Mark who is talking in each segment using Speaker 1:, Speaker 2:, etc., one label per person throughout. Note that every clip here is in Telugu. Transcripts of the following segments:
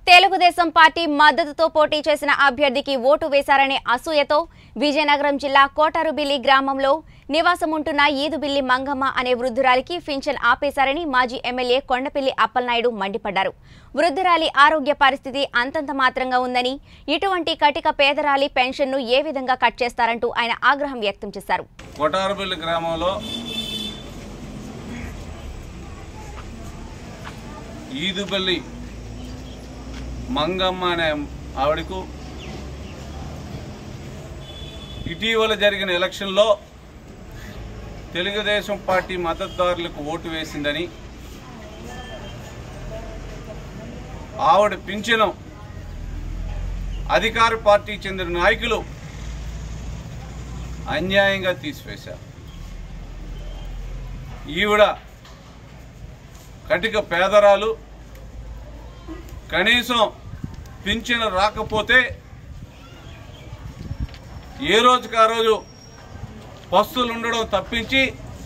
Speaker 1: తెలుగుదేశం పార్టీ మద్దతుతో పోటీ చేసిన అభ్యర్థికి ఓటు వేశారనే అసూయతో విజయనగరం జిల్లా కోటారుబిల్లి గ్రామంలో నివాసముంటున్న ఈదుబిల్లి మంగమ్మ అనే వృద్ధురాలికి పింఛన్ ఆపేశారని మాజీ ఎమ్మెల్యే కొండపిల్లి అప్పలనాయుడు మండిపడ్డారు వృద్ధురాలి ఆరోగ్య పరిస్థితి అంతంత మాత్రంగా ఉందని ఇటువంటి కటిక పేదరాలి పెన్షన్ను ఏ విధంగా కట్ చేస్తారంటూ ఆయన ఆగ్రహం వ్యక్తం చేశారు
Speaker 2: కొటారపల్లి గ్రామంలో ఈదుబల్లి మంగమ్మ అనే ఆవిడకు ఇటీవల జరిగిన ఎలక్షన్లో తెలుగుదేశం పార్టీ మద్దతుదారులకు ఓటు వేసిందని ఆవిడ పింఛను అధికార పార్టీ చెందిన నాయకులు అన్యాయంగా తీసివేశారు ఈవిడ కటిక పేదరాలు కనీసం పింఛను రాకపోతే ఏ రోజుకి ఆ రోజు పస్తులు ఉండడం తప్పించి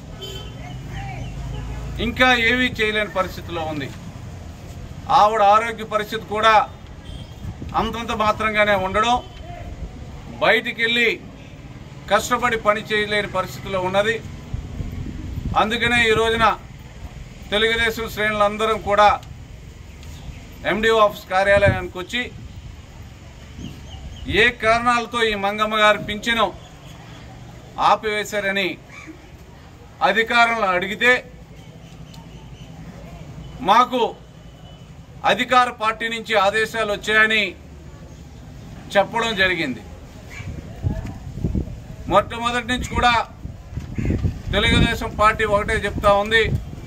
Speaker 2: ఇంకా ఏమీ చేయలేని పరిస్థితిలో ఉంది ఆవిడ ఆరోగ్య పరిస్థితి కూడా అంతంత మాత్రంగానే ఉండడం బయటికి వెళ్ళి కష్టపడి పని చేయలేని పరిస్థితిలో ఉన్నది అందుకనే ఈ రోజున తెలుగుదేశం శ్రేణులందరం కూడా ఎండిఓ ఆఫీస్ కార్యాలయానికి వచ్చి ఏ కారణాలతో ఈ మంగమ్మ గారు పింఛను ఆపివేశారని అధికారులను అడిగితే మాకు అధికార పార్టీ నుంచి ఆదేశాలు వచ్చాయని చెప్పడం జరిగింది మొట్టమొదటి నుంచి కూడా తెలుగుదేశం పార్టీ ఒకటే చెప్తా ఉంది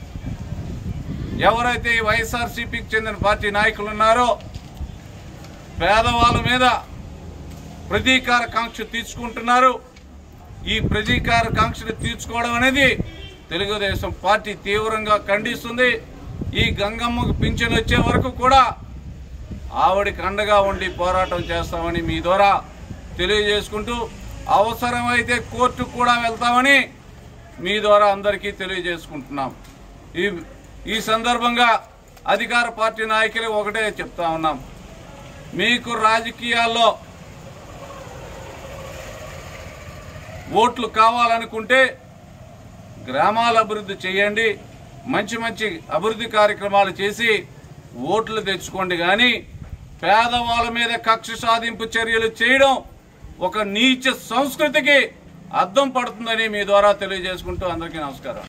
Speaker 2: ఎవరైతే ఈ వైఎస్ఆర్సీపీకి చెందిన పార్టీ నాయకులు ఉన్నారో పేదవాళ్ళ మీద ప్రతీకార కాంక్ష తీర్చుకుంటున్నారు ఈ ప్రతీకార కాంక్షను తీర్చుకోవడం అనేది తెలుగుదేశం పార్టీ తీవ్రంగా ఖండిస్తుంది ఈ గంగమ్మకు పింఛన్ వచ్చే వరకు కూడా ఆవిడికి అండగా ఉండి పోరాటం చేస్తామని మీ ద్వారా తెలియజేసుకుంటూ అవసరమైతే కోర్టుకు కూడా వెళ్తామని మీ ద్వారా అందరికీ తెలియజేసుకుంటున్నాం ఈ ఈ సందర్భంగా అధికార పార్టీ నాయకులు ఒకటే చెప్తా ఉన్నాం మీకు రాజకీయాల్లో ఓట్లు కావాలనుకుంటే గ్రామాల అభివృద్ధి చేయండి మంచి మంచి అభివృద్ధి కార్యక్రమాలు చేసి ఓట్లు తెచ్చుకోండి కానీ పేదవాళ్ళ మీద కక్ష సాధింపు చర్యలు చేయడం ఒక నీచ సంస్కృతికి అద్దం పడుతుందని మీ ద్వారా తెలియజేసుకుంటూ అందరికీ నమస్కారం